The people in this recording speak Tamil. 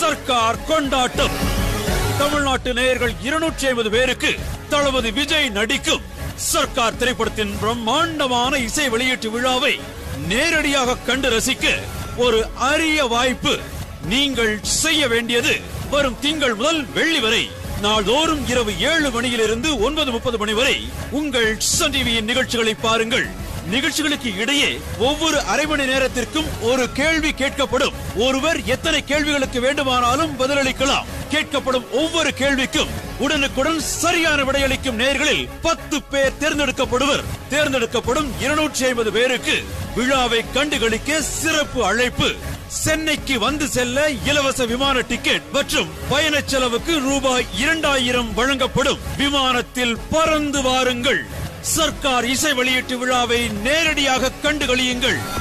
சர்க்கார் கொண்டாட்டம் தமிழ்நாட்டு நேயர்கள் இருநூற்றி ஐம்பது பேருக்கு தளபதி விஜய் நடிக்கும் சர்க்கார் திரைப்படத்தின் பிரம்மாண்டமான இசை வெளியீட்டு விழாவை நேரடியாக கண்டு ரசிக்க ஒரு அரிய வாய்ப்பு நீங்கள் செய்ய வேண்டியது வரும் திங்கள் முதல் வெள்ளி வரை நாள்தோறும் இரவு ஏழு மணியிலிருந்து ஒன்பது முப்பது மணி வரை உங்கள் சன் டிவியின் நிகழ்ச்சிகளை பாருங்கள் நிகழ்ச்சிகளுக்கு இடையே ஒவ்வொரு அரை மணி நேரத்திற்கும் ஒரு கேள்வி கேட்கப்படும் ஒருவர் எத்தனை கேள்விகளுக்கு வேண்டுமானாலும் பதிலளிக்கலாம் கேட்கப்படும் ஒவ்வொரு கேள்விக்கும் உடனுக்குடன் சரியான விடையளிக்கும் நேர்களில் பத்து பேர் தேர்ந்தெடுக்கப்படுவர் தேர்ந்தெடுக்கப்படும் இருநூற்றி ஐம்பது பேருக்கு விழாவை கண்டுகளிக்க சிறப்பு அழைப்பு சென்னைக்கு வந்து செல்ல இலவச விமான டிக்கெட் மற்றும் பயண செலவுக்கு ரூபாய் இரண்டாயிரம் வழங்கப்படும் விமானத்தில் பறந்து வாருங்கள் சர்க்கார் இசை வெளியீட்டு விழாவை நேரடியாக கண்டுகளியுங்கள்